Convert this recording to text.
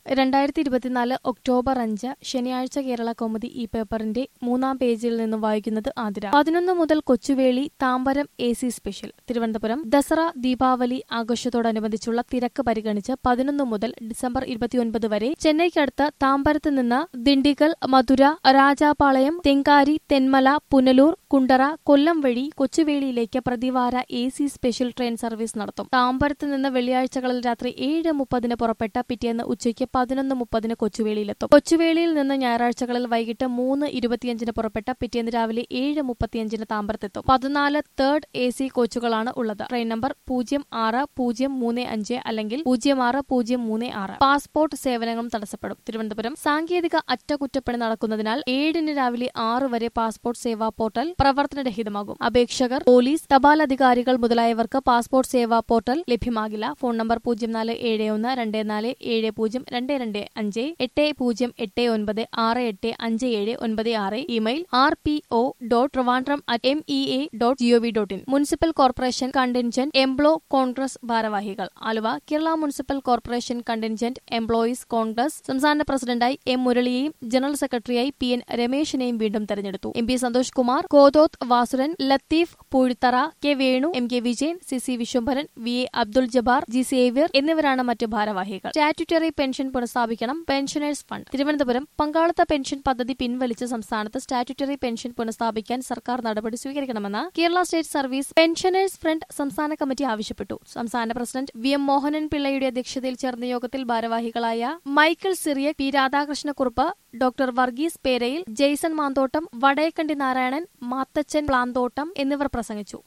രണ്ടായിരത്തി ഇരുപത്തിനാല് ഒക്ടോബർ അഞ്ച് ശനിയാഴ്ച കേരള കൗമുദി ഈ പേപ്പറിന്റെ മൂന്നാം പേജിൽ നിന്നും വായിക്കുന്നത് ആതിര പതിനൊന്ന് മുതൽ Kochuveli Tambaram A C special Thiruvananthapuram Dasara Deepavali ആഘോഷത്തോടനുബന്ധിച്ചുള്ള തിരക്ക് പരിഗണിച്ച് പതിനൊന്ന് മുതൽ ഡിസംബർ ഇരുപത്തിയൊൻപത് വരെ ചെന്നൈക്കടുത്ത് താമ്പരത്ത് നിന്ന് ദിണ്ടിഗൽ മധുര രാജാപാളയം തെങ്കാരി തെന്മല പുനലൂർ കുണ്ടറ കൊല്ലം വഴി കൊച്ചുവേളിയിലേക്ക് പ്രതിവാര A C special train service നടത്തും താമ്പരത്ത് നിന്ന് വെള്ളിയാഴ്ചകളിൽ രാത്രി ഏഴ് മുപ്പതിന് പുറപ്പെട്ട പിറ്റേന്ന് ഉച്ചയ്ക്ക് പതിനൊന്ന് മുപ്പതിന് കൊച്ചുവേളിയിലെത്തും കൊച്ചുവേളിയിൽ നിന്ന് ഞായറാഴ്ചകളിൽ വൈകിട്ട് മൂന്ന് ഇരുപത്തിയഞ്ചിന് പുറപ്പെട്ട പിറ്റേന്ന് രാവിലെ ഏഴ് മുപ്പത്തിയഞ്ചിന് താമ്പരത്തെത്തും പതിനാല് തേർഡ് എ സി കോച്ചുകളാണ് ഉള്ളത് ട്രെയിൻ നമ്പർ പൂജ്യം ആറ് പൂജ്യം മൂന്ന് അഞ്ച് അല്ലെങ്കിൽ പൂജ്യം ആറ് പൂജ്യം മൂന്ന് ആറ് പാസ്പോർട്ട് സേവനങ്ങളും തടസ്സപ്പെടും തിരുവനന്തപുരം സാങ്കേതിക അറ്റകുറ്റപ്പണി നടക്കുന്നതിനാൽ ഏഴിന് രാവിലെ ആറ് വരെ പാസ്പോർട്ട് സേവാ പോർട്ടൽ പ്രവർത്തനരഹിതമാകും അപേക്ഷകർ പോലീസ് തപാൽ അധികാരികൾ മുതലായവർക്ക് പാസ്പോർട്ട് സേവാ പോർട്ടൽ ലഭ്യമാകില്ല ഫോൺ നമ്പർ പൂജ്യം നാല് ഏഴ് ഒന്ന് രണ്ട് നാല് ഏഴ് പൂജ്യം രണ്ട് രണ്ട് അഞ്ച് എട്ട് പൂജ്യം എട്ട് ഒൻപത് ആറ് എട്ട് അഞ്ച് ഏഴ് ഒൻപത് ആറ് email R P O dot Trivandrum at M E A dot G O V dot in municipal corporation contingent employ congress ഭാരവാഹികൾ Aluva Kerala municipal corporation contingent employees congress സംസ്ഥാന പ്രസിഡന്റായി എം മുരളിയെയും ജനറൽ സെക്രട്ടറിയായി പി എൻ രമേശിനെയും വീണ്ടും തെരഞ്ഞെടുത്തു M P Santhosh Kumar Kothoth Vasuran Latheef Poozhithara K Venu M K Vijayan C C Viswambharan V A Abdul Jabbar G Xavier എന്നിവരാണ് മറ്റു ഭാരവാഹികൾ statutory pension പുനഃസ്ഥാപിക്കണം pensioners fund Thiruvananthapuram പങ്കാളിത്ത പെൻഷൻ പദ്ധതി പിൻവലിച്ച് സംസ്ഥാനത്ത് സ്റ്റാറ്റ്യൂട്ടറി പെൻഷൻ പുനഃസ്ഥാപിക്കാൻ സർക്കാർ നടപടി സ്വീകരിക്കണമെന്ന് Kerala state service pensioners front സംസ്ഥാന കമ്മിറ്റി ആവശ്യപ്പെട്ടു സംസ്ഥാന പ്രസിഡന്റ് വി എം മോഹനൻ പിള്ളയുടെ അധ്യക്ഷതയിൽ ചേർന്ന യോഗത്തിൽ ഭാരവാഹികളായ മൈക്കിൾ സിറിയക് പി രാധാകൃഷ്ണക്കുറുപ്പ് ഡോക്ടർ വർഗീസ് പേരയിൽ ജെയ്സൺ മാന്തോട്ടം വടയക്കണ്ടി നാരായണൻ മാത്തച്ചൻ പ്ലാന്തോട്ടം എന്നിവർ പ്രസംഗിച്ചു